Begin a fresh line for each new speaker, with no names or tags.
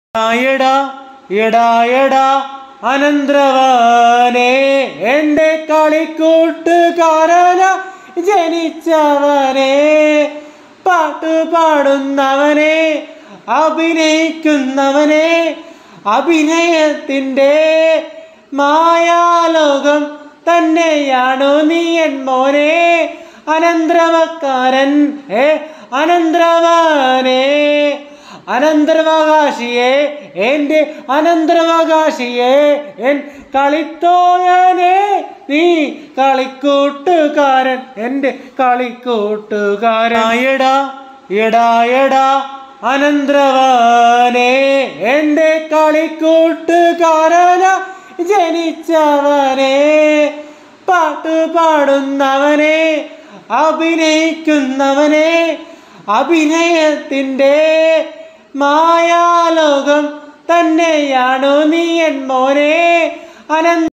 എടാ എടാ എടാ അനന്തരവനെ എൻ്റെ കളിക്കൂട്ടുകാരന ജനിച്ചവനെ പാട്ട് പാടുന്നവനെ അഭിനയിക്കുന്നവനെ അഭിനയത്തിൻ്റെ മായാലോകം തന്നെയാണു നീ എൻ മോനെ അനന്തരവക്കാരൻ ഏ അനന്തരവനെ അനന്തരാവകാശിയെ എൻ്റെ അനന്തരാവകാശിയെ എൻ കളിത്തോയനെ നീ കളിക്കൂട്ടുകാരൻ എൻ്റെ കളിക്കൂട്ടുകാരൻ എടാ എടാ എടാ അനന്തരവനെ എൻ്റെ കളിക്കൂട്ടുകാരന ജനിച്ചവനെ പാട്ട് പാടുന്നവനെ അഭിനയിക്കുന്നവനെ അഭിനയത്തിൻ്റെ മായാലോകം തന്നെയാണു നീ എൻ മോനെ അനന്ത